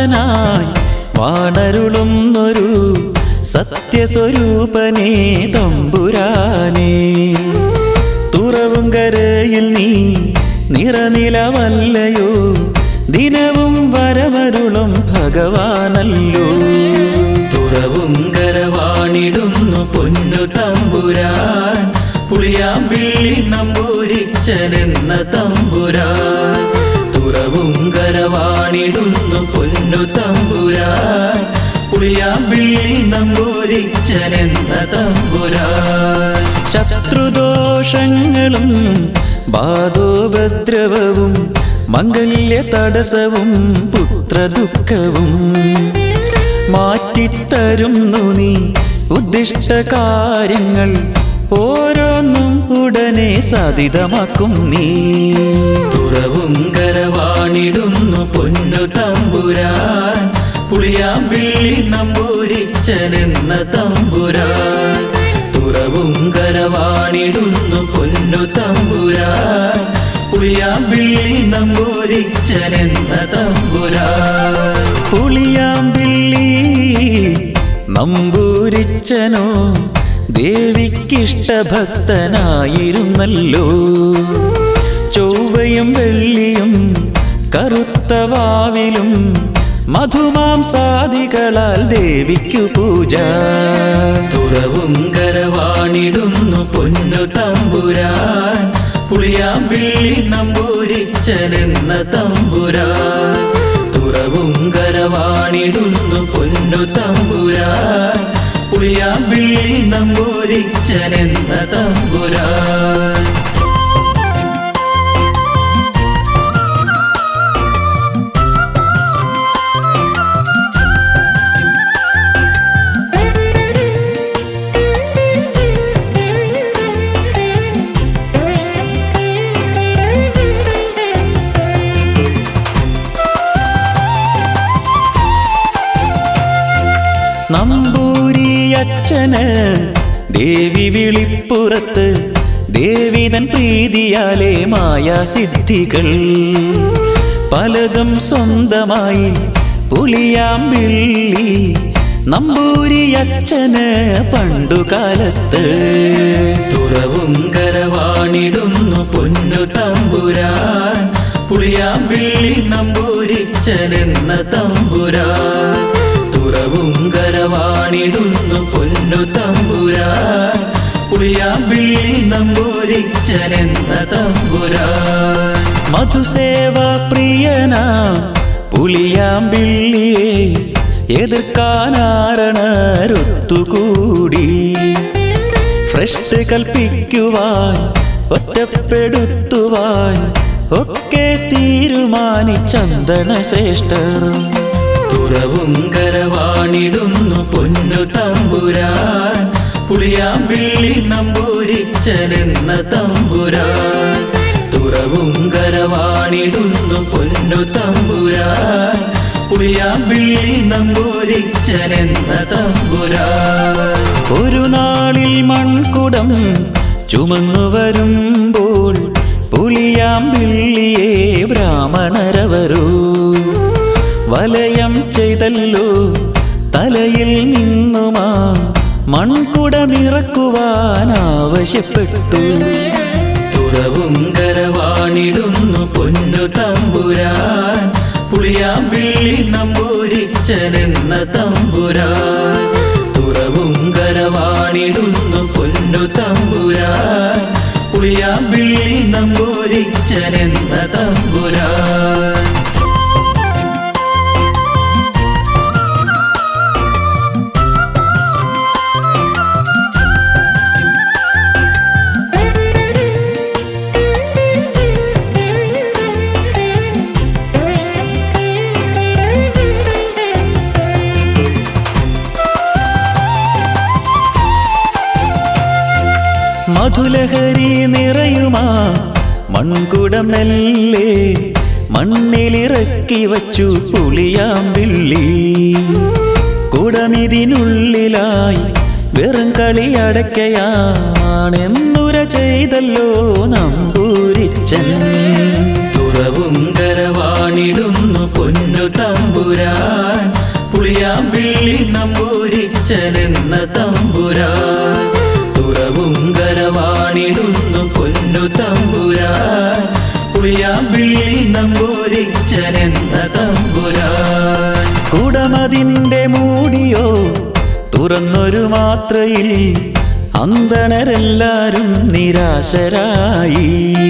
നാഥനായി വാണരുളുന്നൊരു സത്യസ്വരൂപനേ തമ്പുരാനേ തുറവും കരയിൽ നീ നിറനിലവല്ലയോ ദിനവും വരവരുളും ഭഗവാനല്ലോ തുറവും കരവാണിടുന്നു പൊന്നു തമ്പുരാൻ പുളിയാമ്പിള്ളി നമ്പൂരിച്ചനെന്ന തമ്പുരാൻ തുറവും കരവാണിടുന്നു പൊന്നു തമ്പുരാൻ പുളിയാമ്പിള്ളി നമ്പൂരിച്ചനെന്ന തമ്പുരാൻ ശത്രുദോഷങ്ങളും ബാധോപദ്രവവും മംഗല്യ തടസ്സവും പുത്രദുഃഖവും മാറ്റിത്തരുന്നു നീ ഉദ്ദിഷ്ട കാര്യങ്ങൾ ഓരോന്നും ഉടനെ സാധിതമാക്കും നീ തുറവും കരവാണിടുന്നു പൊന്നു തമ്പുരാൻ പുളിയാമ്പിള്ളി നമ്പൂരിച്ചനെന്ന തമ്പുരാൻ തുറവും കരവാണിടുന്നു പൊന്നു തമ്പുരാൻ പുളിയാമ്പിള്ളി നമ്പൂരിച്ചനെന്ന തമ്പുരാൻ പുളിയാമ്പിള്ളി നമ്പൂരിച്ചനോ ദേവിക്കിഷ്ട ഭക്തനായിരുന്നല്ലോ ചൊവ്വയും വെള്ളിയും കറുത്ത വാവിലും മധുമാംസാദികളാൽ ദേവിക്കു പൂജ തുറവും കരവാണിടുന്നു പൊന്നു തമ്പുരാൻ പുളിയാമ്പിള്ളി നമ്പൂരിച്ചനെന്ന തമ്പുരാൻ തുറവും കരവാണിടുന്നു പൊന്നു തമ്പുരാൻ പുളിയാമ്പിള്ളി നമ്പൂരിച്ചനെന്ന തമ്പുരാൻ നമ്പൂരി അച്ഛന് ദേവി വിളിപ്പുറത്ത് ദേവിതൻ പ്രീതിയാലെ മായാസിദ്ധികൾ പലതും സ്വന്തമായി പുളിയാമ്പിള്ളി നമ്പൂരി അച്ഛന് പണ്ടുകാലത്ത് തുറവും കരവാണിടുന്നു പൊന്നു തമ്പുരാൻ പുളിയാമ്പിള്ളി നമ്പൂരിച്ചനെന്ന തമ്പുരാൻ തുറവും കരവാണിടുന്നു പൊന്നു തമ്പുരാൻ പുളിയാമ്പിള്ളി നമ്പൂരിച്ചനെന്ന തമ്പുരാൻ മധുസേവ പ്രിയന പുലിയാമ്പിള്ളിയെ എതിർക്കാനാരണൊത്തുകൂടി ഭ്രഷ്ട് കൽപ്പിക്കുവാൻ ഒറ്റപ്പെടുത്തുവാൻ ഒക്കെ തീരുമാനിച്ചന്ദന ശ്രേഷ്ഠർ തുറവും കരവാണിടുന്നു പൊന്നു തമ്പുരാൻ പുളിയാമ്പിള്ളി നമ്പൂരിച്ചനെന്ന തമ്പുരാൻ തുറവും കരവാണിടുന്നു പൊന്നു തമ്പുരാൻ പുളിയാമ്പിള്ളി നമ്പൂരിച്ചനെന്ന തമ്പുരാൻ ഒരു നാളിൽ മൺകുടം ചുമന്നു വരുമ്പോൾ പുലിയാമ്പിള്ളിയെ ബ്രാഹ്മണരവരോ വലയം ചെയ്തല്ലോ തലയിൽ നിന്നുമാ മൺകുടമിറക്കുവാൻ ആവശ്യപ്പെട്ടു തുറവും കരവാണിടുന്നു പൊന്നു തമ്പുരാൻ പുളിയാമ്പിള്ളി നമ്പൂരിച്ചനെന്ന തമ്പുരാൻ തുറവും കരവാണിടുന്നു പൊന്നു തമ്പുരാൻ പുളിയാമ്പിള്ളി നമ്പൂരിച്ചനെന്ന തമ്പുരാൻ മധുലഹരി നിറയുമാ മൺകുടമെല്ലേ മണ്ണിലിറക്കി വച്ചു പുളിയാമ്പിള്ളി കുടമിതിനുള്ളിലായി വെറും കളി അടയ്ക്കയാണെന്നുര ചെയ്തല്ലോ നമ്പൂരിച്ചൻ തുറവും കരവാണിടുന്നു പൊന്നു തമ്പുരാൻ പുളിയാമ്പിള്ളി നമ്പൂരിച്ചനെന്ന തമ്പുരാൻ തുറവും കരവാണിടുന്നു പൊന്നു തമ്പുരാൻ പുളിയാമ്പിള്ളി നമ്പൂരിച്ചനെന്ന തമ്പുരാൻ കുടമതിന്റെ മൂടിയോ തുറന്നൊരു മാത്രയിൽ അന്തണരെല്ലാരും നിരാശരായി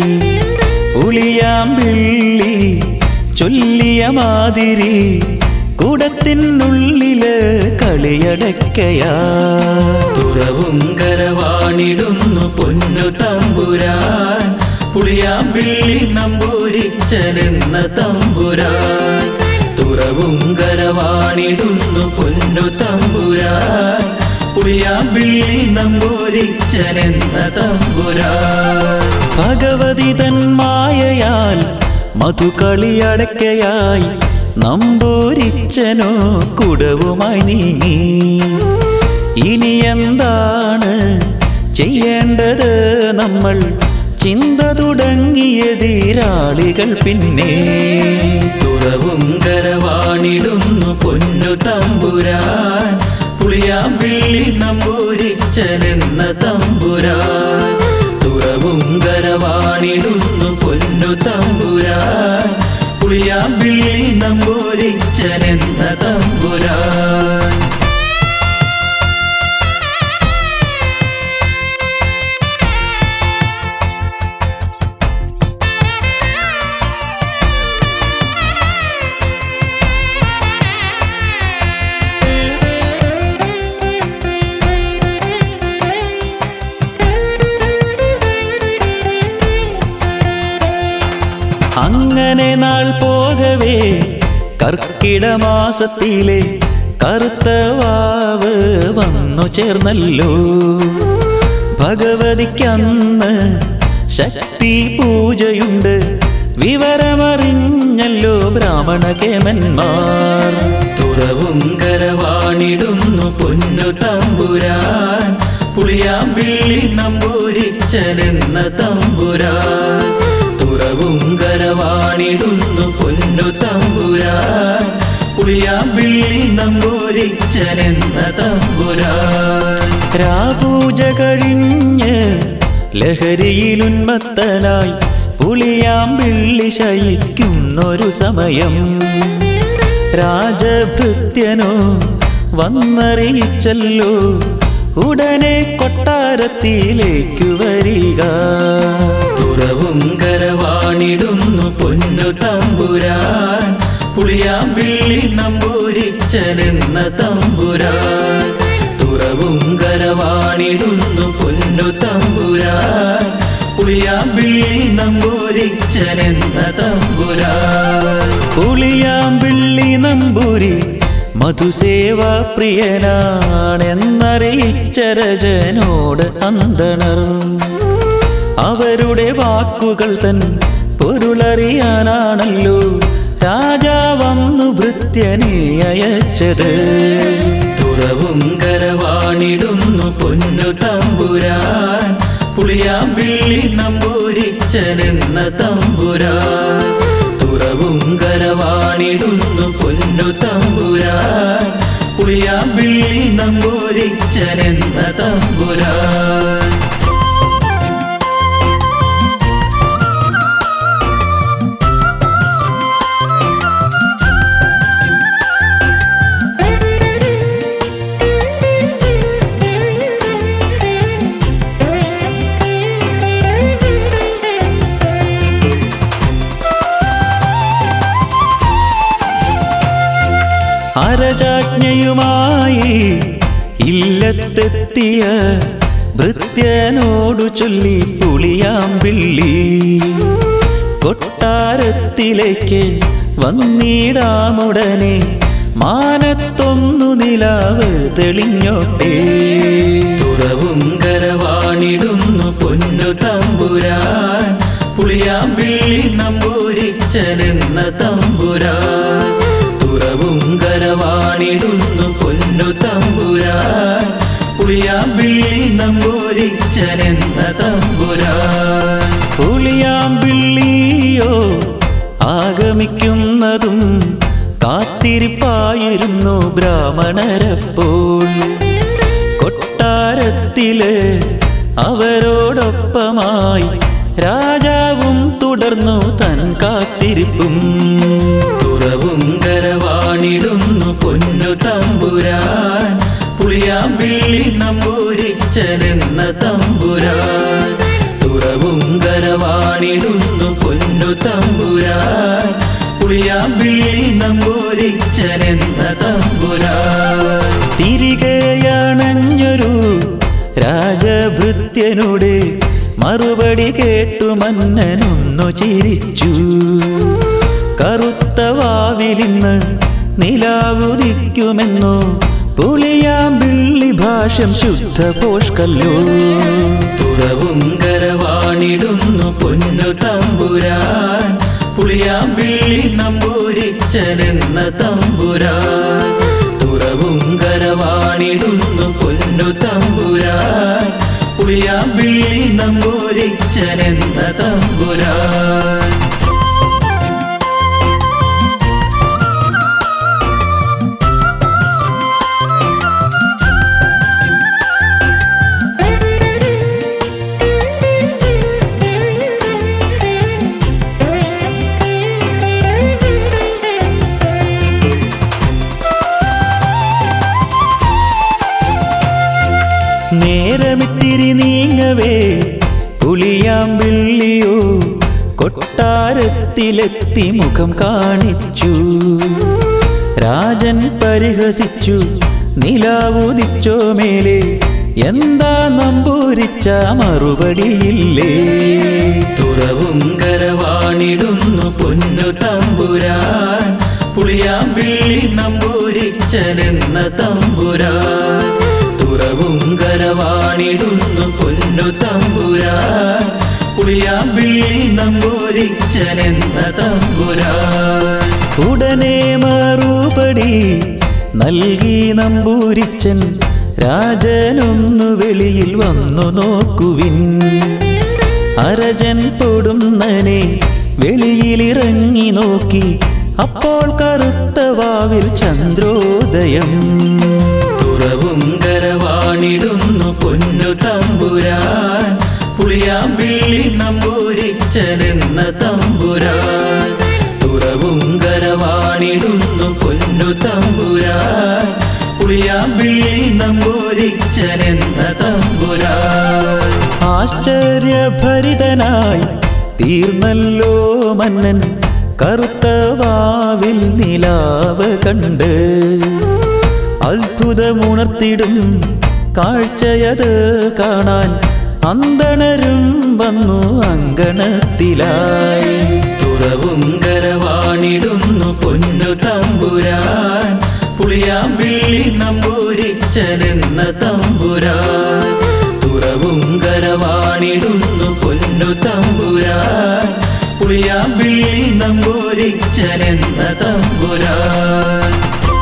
പുളിയാമ്പിള്ളി ചൊല്ലിയ മാതിരി കുടത്തിനുള്ളില് കളിയടക്കയാ തുറവും കരവാണിടുന്നു പൊന്നു തമ്പുരാൻ പുളിയാമ്പിള്ളി നമ്പൂരിച്ചനെന്ന തമ്പുരാൻ തുറവും കരവാണിടുന്നു പൊന്നു തമ്പുരാൻ പുളിയാമ്പിള്ളി നമ്പൂരിച്ചനെന്ന തമ്പുരാൻ ഭഗവതി തൻ മായയാൽ മധുകളിയടക്കയായി നമ്പൂരിച്ചനോ കുടവുമായി നീങ്ങി ഇനി എന്താണ് ചെയ്യേണ്ടത് നമ്മൾ ചിന്ത തുടങ്ങിയതിരാളികൾ പിന്നെ തുറവും കരവാണിടുന്നു പൊന്നു തമ്പുരാൻ പുളിയാമ്പിള്ളി നമ്പൂരിച്ചനെന്ന തമ്പുരാൻ തുറവും കരവാണിടുന്നു പൊന്നു തമ്പുരാൻ പുളിയാമ്പിള്ളി നമ്പൂരിച്ചനെന്ന തമ്പുരാൻ അങ്ങനെ നാൾ പോകവേ കർക്കിടമാസത്തിലെ കറുത്ത വാവ് വന്നു ചേർന്നല്ലോ ഭഗവതിക്കന്ന് ശക്തി പൂജയുണ്ട് വിവരമറിഞ്ഞല്ലോ ബ്രാഹ്മണ കേമന്മാർ തുറവും കരവാണിടുന്നു പൊന്നു തമ്പുരാൻ പുളിയാമ്പിള്ളി നമ്പൂരിച്ചനെന്ന തമ്പുരാൻ തുറവും കരവാണിടുന്നു പൊന്നു തമ്പുരാൻ പുളിയാമ്പിള്ളി നമ്പൂരിച്ചനെന്ന തമ്പുരാൻ രാപൂജ കഴിഞ്ഞ് ലഹരിയിലുന്മത്തനായി പുളിയാമ്പിള്ളി ശയിക്കുന്നൊരു സമയം രാജഭൃത്യനോ വന്നറിയിച്ചല്ലോ ഉടനെ കൊട്ടാരത്തിലേക്കു വരിക തുറവും കരവാണിടുന്നു പൊന്നു തമ്പുരാൻ പുളിയാമ്പിള്ളി നമ്പൂരിച്ചനെന്ന തമ്പുരാൻ തുറവും കരവാണിടുന്നു പൊന്നു തമ്പുരാൻ പുളിയാമ്പിള്ളി നമ്പൂരിച്ചനെന്ന തമ്പുരാൻ പുളിയാമ്പിള്ളി നമ്പൂരി മധുസേവാ പ്രിയനാണെന്നറിയിച്ച രജനോട് അന്തണർ അവരുടെ വാക്കുകൾ തൻ പൊരുളറിയാനാണല്ലോ രാജാവന്നു ഭൃത്യനെ അയച്ചത് തുറവും കരവാണിടുന്നു പൊന്നു തമ്പുരാൻ പുളിയാമ്പിള്ളി നമ്പൂരിച്ചനെന്ന തമ്പുരാൻ തുറവും കരവാണിടുന്നു പൊന്നു തമ്പുരാൻ പുളിയാമ്പിള്ളി നമ്പൂരിച്ചനെന്ന തമ്പുരാൻ അരജാജ്ഞയുമായി ഇല്ലത്തെത്തിയ ഭൃത്യനോടു ചൊല്ലി പുളിയാമ്പിള്ളി കൊട്ടാരത്തിലേക്ക് വന്നിടാമുടനെ മാനത്തൊന്നു നിലാവ് തെളിഞ്ഞോട്ടേ തുറവും കരവാണിടുന്നു പൊന്നു തമ്പുരാൻ പുളിയാമ്പിള്ളി നമ്പൂരിച്ചനെന്ന തമ്പുരാൻ തുറവും കരവാണിടുന്നു പൊന്നു തമ്പുരാൻ പുളിയാമ്പിള്ളി നമ്പൂരിച്ചനെന്ന തമ്പുരാൻ പുളിയാമ്പിള്ളിയോ ആഗമിക്കുന്നതും ബ്രാഹ്മണരപ്പോൾ കൊട്ടാരത്തില് അവരോടൊപ്പമായി രാജാവും തുടർന്നു തൻ കാത്തിരിപ്പും തുറവും കരവാണിടുന്നു പൊന്നു തമ്പുരാൻ പുളിയാമ്പിള്ളി നമ്പൂരിച്ചനെന്ന തമ്പുരാൻ തുറവും കരവാണിടുന്നു പൊന്നു തമ്പുരാൻ പുളിയാമ്പിള്ളി നമ്പൂരിച്ചനെന്ന തമ്പുരാൻ തിരികെയണഞ്ഞൊരു രാജഭൃത്യനുടെ മറുപടി കേട്ടു മന്നനൊന്നു ചിരിച്ചു കറുത്ത വാവിലിന്ന് നിലാവുദിക്കുമെന്നോ പുളിയാമ്പിള്ളി ഭാഷം ശുദ്ധ പോഷ്കല്ലോ തുറവും കരവാണിടുന്നു പൊന്നു തമ്പുരാൻ പുളിയാമ്പിള്ളി നമ്പൂരിച്ചനെന്ന തമ്പുരാൻ തുറവും കരവാണിടുന്നു പൊന്നു തമ്പുരാൻ പുളിയാമ്പിള്ളി നമ്പൂരിച്ചനെന്ന തമ്പുരാൻ നേരമിത്തിരി നീങ്ങവേ പുളിയാമ്പിള്ളിയോ കൊട്ടാരത്തിലെത്തി മുഖം കാണിച്ചു രാജൻ പരിഹസിച്ചു നിലാവുദിച്ചോ മേലെ എന്താ നമ്പൂരിച്ച മറുപടിയില്ലേ തുറവും കരവാണിടുന്നു പൊന്നു തമ്പുരാൻ പുളിയാമ്പിള്ളി നമ്പൂരിച്ചനെന്ന തമ്പുരാൻ തുറവും കരവാണിടുന്നു പൊന്നു തമ്പുരാൻ പുളിയാമ്പിള്ളി നമ്പൂരിച്ചനെന്ന തമ്പുരാൻ ഉടനെ മറുപടി നൽകി നമ്പൂരിച്ചൻ രാജനൊന്നു വെളിയിൽ വന്നു നോക്കുവിൻ അരജൻ പൊടുന്നനെ വെളിയിലിറങ്ങി നോക്കി അപ്പോൾ കറുത്ത വാവിൽ ചന്ദ്രോദയം തുറവും കരവാണിടുന്നു പൊന്നു തമ്പുരാൻ പുളിയാമ്പിള്ളി നമ്പൂരിച്ചനെന്ന തമ്പുരാൻ തുറവും കരവാണിടുന്നു പൊന്നു തമ്പുരാൻ പുളിയാമ്പിള്ളി നമ്പൂരിച്ചനെന്ന തമ്പുരാൻ ആശ്ചര്യഭരിതനായി തീർന്നല്ലോ മന്നൻ കറുത്ത വാവിൽ നിലാവ് കണ്ട് അത്ഭുതമുണർത്തിടും കാഴ്ചയത് കാണാൻ അന്തണരും വന്നു അങ്കണത്തിലായി തുറവും കരവാണിടുന്നു പൊന്നു തമ്പുരാൻ പുളിയാമ്പിള്ളി നമ്പൂരിച്ചനെന്ന തമ്പുരാൻ തുറവും കരവാണിടുന്നു പൊന്നു തമ്പുരാൻ പുളിയാമ്പിള്ളി നമ്പൂരിച്ചനെന്ന തമ്പുരാൻ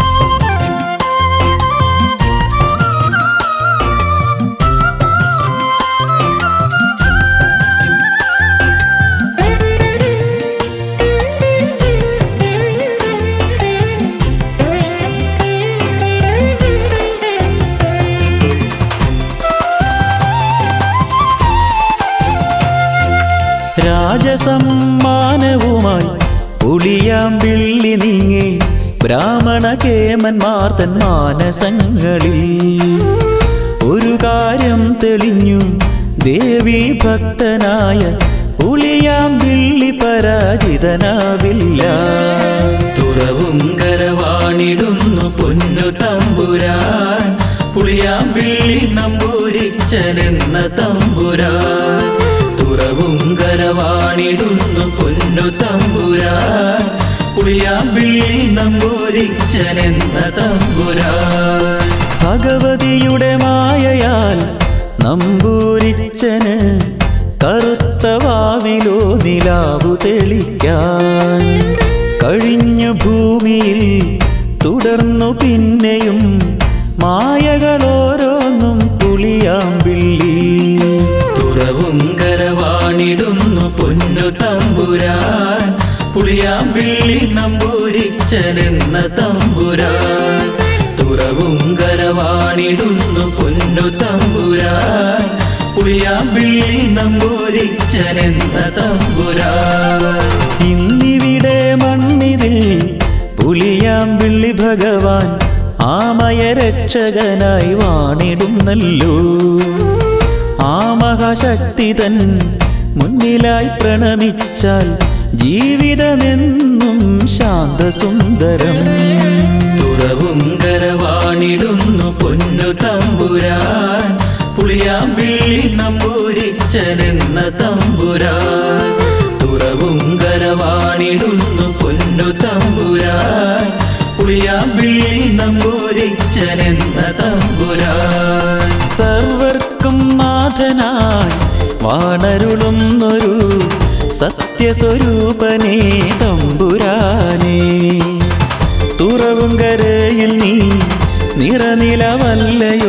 രാജസമ്മാനവുമായി പുളിയാമ്പിള്ളി നീങ്ങി ബ്രാഹ്മണ കേമന്മാർ തൻ മാനസങ്ങളിൽ ഒരു കാര്യം തെളിഞ്ഞു ദേവി ഭക്തനായ പുളിയാമ്പിള്ളി പരാജിതനാവില്ല തുറവും കരവാണിടുന്നു പൊന്നു തമ്പുരാൻ പുളിയാമ്പിള്ളി നമ്പൂരിച്ചനെന്ന തമ്പുരാൻ തുറവും കരവാണിടുന്നു പൊന്നു തമ്പുരാൻ പുളിയാമ്പിള്ളി നമ്പൂരിച്ചനെന്ന തമ്പുരാൻ ഭഗവതിയുടെ മായയാൽ നമ്പൂരിച്ചന് കറുത്ത വാവിലോ നിലാവു തെളിക്കാൻ കഴിഞ്ഞു ഭൂമിയിൽ തുടർന്നു പിന്നെയും മായകളോരോന്നും പുളിയാമ്പിള്ളി തുറവും കരവാണിടുന്നു പൊന്നു തമ്പുരാൻ പുളിയാമ്പിള്ളി നമ്പൂരിച്ചനെന്ന തമ്പുരാൻ വാണിടുന്നു പൊന്നു തമ്പുരാൻ പുളിയാമ്പിള്ളി നമ്പൂരിച്ചനെന്ന തമ്പുരാൻ ഇന്നിവിടെ മണ്ണിതിൽ പുലിയാമ്പിള്ളി ഭഗവാൻ ആമയരക്ഷകനായി വാണിടുന്നല്ലോ ആ മഹാശക്തി തൻ മുന്നിലായി പ്രണമിച്ചാൽ ജീവിതമെന്നും ശാന്തസുന്ദരം തുറവും കരവാണിടുന്നു പൊന്നു തമ്പുരാൻ പുളിയാമ്പിള്ളി നമ്പൂരിച്ചനെന്ന തമ്പുരാൻ തുറവും കരവാണിടുന്നു പൊന്നു തമ്പുരാൻ പുളിയാമ്പിള്ളി നമ്പൂരിച്ചനെന്ന തമ്പുരാൻ സർവർക്കും നാഥനായി വാണരുളുന്നൊരു സത്യസ്വരൂപനേ തമ്പുരാനേ തുറവും കരയിൽ നീ നിറനിലവല്ലയോ